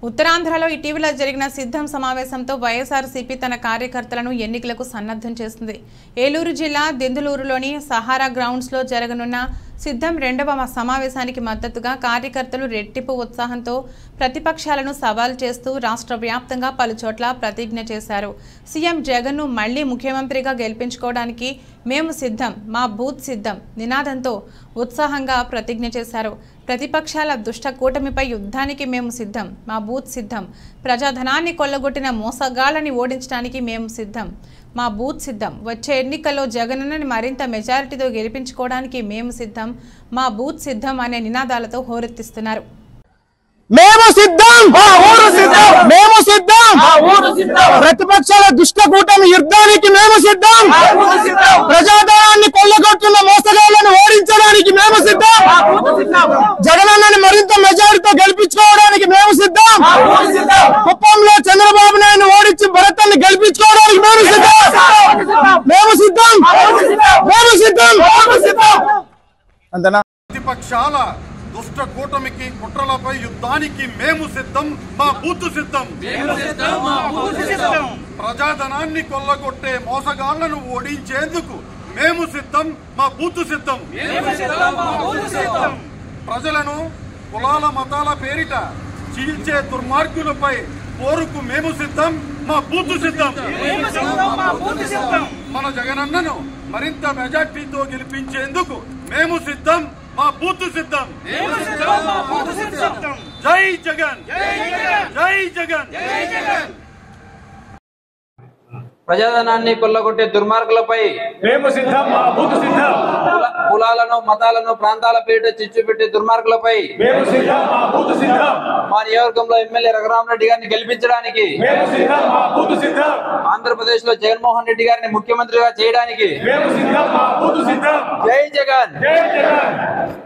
ఉత్తరాంధ్రలో ఇటీవల జరిగిన సిద్ధం సమావేశంతో వైఎస్ఆర్సీపీ తన కార్యకర్తలను ఎన్నికలకు సన్నద్ధం చేసింది ఏలూరు జిల్లా దెందులూరులోని సహారా గ్రౌండ్స్లో జరగనున్న సిద్ధం రెండవ సమావేశానికి మద్దతుగా కార్యకర్తలు రెట్టింపు ఉత్సాహంతో ప్రతిపక్షాలను సవాల్ చేస్తూ రాష్ట్ర వ్యాప్తంగా పలుచోట్ల ప్రతిజ్ఞ చేశారు సీఎం జగన్ను మళ్లీ ముఖ్యమంత్రిగా గెలిపించుకోవడానికి మేము సిద్ధం మా బూత్ సిద్ధం నినాదంతో ఉత్సాహంగా ప్రతిజ్ఞ చేశారు ప్రతిపక్షాల దుష్ట కూటమిపై యుద్ధానికి మేము సిద్ధం మా బూత్ సిద్ధం ప్రజాధనాన్ని కొల్లగొట్టిన మోసగాళ్ళని ఓడించడానికి మేము సిద్ధం మా బూత్ సిద్ధం వచ్చే ఎన్నికల్లో జగనన్నని మరింత మెజారిటీతో గెలిపించుకోవడానికి మేము సిద్ధం మా బూత్ సిద్ధం అనే నినాదాలతో హోరెత్తిస్తున్నారు మేము సిద్ధం మా ఊరు సిద్ధం మేము సిద్ధం మా ఊరు సిద్ధం ప్రతిపక్షాల దుష్ట కూటమి యుద్ధానికి మేము సిద్ధం మా ఊరు సిద్ధం ప్రజాధనాన్ని కొల్లగొట్టున్న మోసగాళ్లను ఓడించడానికి మేము సిద్ధం మా ఊరు సిద్ధం జగనన్నని మరింత మెజారిటీతో గెలిపించుకోవడానికి మేము సిద్ధం మా ఊరు సిద్ధం కుప్పంలో చంద్రబాబు నాయుడు ఓడించి భరతాన్ని గెలిపించుకోవడానికి మేము సిద్ధం మేము సిద్ధం మేము సిద్ధం అంతేనా ప్రతిపక్షాల దుష్ట కూటమికి కుట్రలపై యుద్ధానికి మేము సిద్ధం మా బూతు సిద్ధం ప్రజాధనాన్ని కొల్లగొట్టే మోసగాళ్లను ఓడించేందుకు మేము సిద్ధం మా బూతు సిద్ధం ప్రజలను కులాల మతాల పేరిట చీల్చే దుర్మార్గులపై పోరుకు మేము సిద్ధం మా బూతు సిద్ధం మన జగనన్నను మరింత మెజార్టీతో గెలిపించేందుకు మేము సిద్ధం మా బూతు సిద్ధం జై జగన్ జై జగన్ ప్రజాధనాన్ని కొల్లగొట్టే దుర్మార్గులపై మేము సిద్ధం మా బూతు సిద్ధం కుల- కులాలను మతాలను ప్రాంతాల పేరిట చిచ్చు పెట్టే దుర్మార్గులపై మేము సిద్ధం మా బూతు సిద్ధం మా నియోజకవర్గంలో ఎమ్మెల్యే రఘురామరెడ్డి గారిని గెలిపించడానికి మేము సిద్ధం మా బూతు సిద్ధం ఆంధ్రప్రదేశ్ లో జగన్మోహన్ రెడ్డి గారిని ముఖ్యమంత్రిగా చేయడానికి మేము సిద్ధం మా బూతు సిద్ధం జై జగన్ జై జగన్